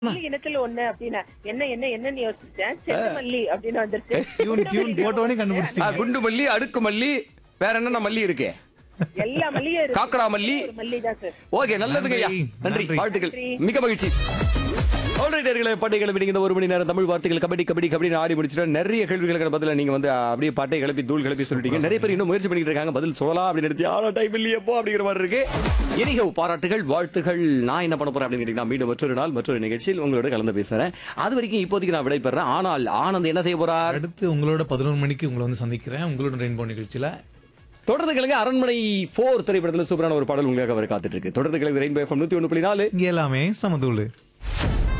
மல்லி இனத்துல ஒண்ணு அப்படின்னா என்ன என்ன என்னன்னு யோசிச்சேன் செண்டு மல்லி அப்படின்னு வந்துருச்சு டியூன் டியூன் போட்டோடனே ஆ, கண்டுபிடிச்சிட்டீங்க குண்டு மல்லி அடுக்கு மல்லி வேற என்னென்ன மல்லி இருக்கு எல்லா மல்லியும் இருக்கு. காக்கடா மல்லி. ஒரு மல்லி தான் சார் ஓகே நல்லதுங்க ஐயா நன்றி, நன்றி நன்றி. வாழ்த்துக்கள் நன்றி. மிக மகிழ்ச்சி ஆல்ரைட்டர்களே பாட்டை கிளப்பி இந்த ஒரு மணி நேரம் தமிழ் வார்த்தைகள் கபடி கபடி கபடி ஆடி முடிச்சுட்டு நிறைய கேள்விகளுக்கு பதில நீங்க வந்து அப்படியே பாட்டை கிளப்பி தூள் கிளப்பி சொல்லிட்டீங்க நிறைய பேர் இன்னும் முயற்சி பண்ணிட்டு இருக்காங்க பதில் சொல்லலாம் அப்படின்னு நினைச்சு ஆனா டைம் இல்லையப்போ அப்படிங்கிற மாதிரி இருக்கு எனிகோ பாராட்டுகள் வாழ்த்துகள் நான் என்ன பண்ண போறேன் அப்படின்னு கேட்டீங்கன்னா மீண்டும் மற்றொரு நாள் மற்றொரு நிகழ்ச்சியில் உங்களோட கலந்து பேசுறேன் அது வரைக்கும் இப்போதைக்கு நான் விடைபெறேன் ஆனால் ஆனந்த் என்ன செய்ய போறார் அடுத்து உங்களோட பதினொரு மணிக்கு உங்களை வந்து சந்திக்கிறேன் உங்களோட ரெயின்போ நிகழ்ச்சியில தொடர்ந்து கிழங்கு அரண்மனை போர் திரைப்படத்தில் சூப்பரான ஒரு பாடல் உங்களுக்காக வர காத்துட்டு இருக்கு தொடர்ந்து கிழங்கு ரெயின்போ எஃப்எம் நூத்தி ஒன்று புள்ளி நாலு இங்க எல்லாமே சமதூளு